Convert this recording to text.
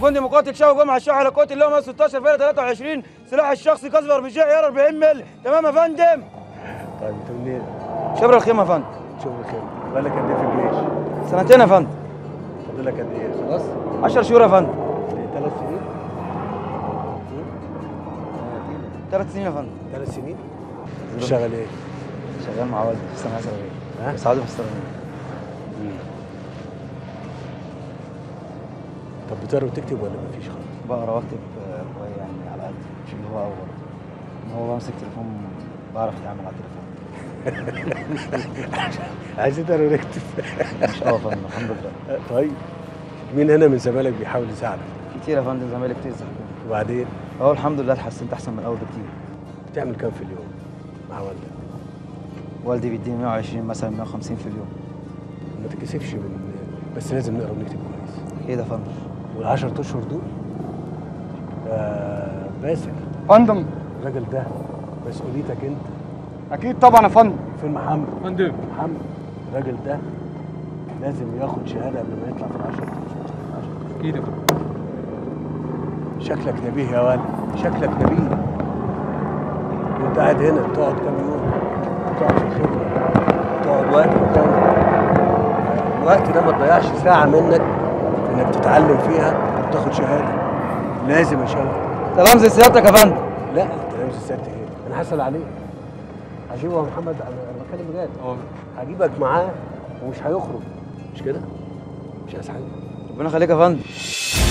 فندم مقاتل شاوي جمعه الشاحن على قوه اللواء 16 فيلا 23 سلاح الشخصي كسر بجاء عيار 40 مللي تمام يا فندم طيب انت منين؟ شبر الخيمه يا فندم شوف الخير بقالك قد ايه في الجيش؟ سنتين يا فندم فاضل لك قد ايه؟ خلاص؟ 10 شهور يا فندم ثلاث سنين؟ ثلاث سنين يا فندم ثلاث سنين؟ بتشتغل ايه؟ شغال مع والدي في الصناعه السريه ها؟ سعاده في السريه طب بتقرا وتكتب ولا مفيش خالص؟ بقرا واكتب آه، رواية يعني على قد مش اللي هو اول ان هو بمسك تليفون بعرف اتعامل على التليفون عايز تقرا وتكتب مش اه يا فندم الحمد لله طيب مين هنا من زمايلك بيحاول يساعدك؟ كتير يا فندم زمايلي كتير زي وبعدين اه الحمد لله اتحسنت احسن من الاول بكتير بتعمل كام في اليوم مع والدك؟ والدي بيديني 120 مثلا 150 في اليوم ما تتكسفش من بس لازم نقرا ونكتب كويس اكيد يا فندم وال10 اشهر دول آه باسل فندم الراجل ده مسؤوليتك انت اكيد طبعا يا فندم فين محمد؟ فندم محمد الراجل ده لازم ياخد شهاده قبل ما يطلع في العشر اشهر اكيد يا فندم شكلك نبيه يا ولد شكلك نبيه وانت قاعد هنا تقعد كام يوم تقعد في الخدمه تقعد وقت مكانك الوقت ده ما تضيعش ساعه منك انك تتعلم فيها وتاخد شهاده لازم يا شباب سلام زي سيادتك يا فندم لا انت لابس الست ايه انا هسال عليك هجيبه يا محمد انا أنا بتكلم بجد هجيبك معاه ومش هيخرج مش كده مش عايز حاجه ربنا يخليك يا فندم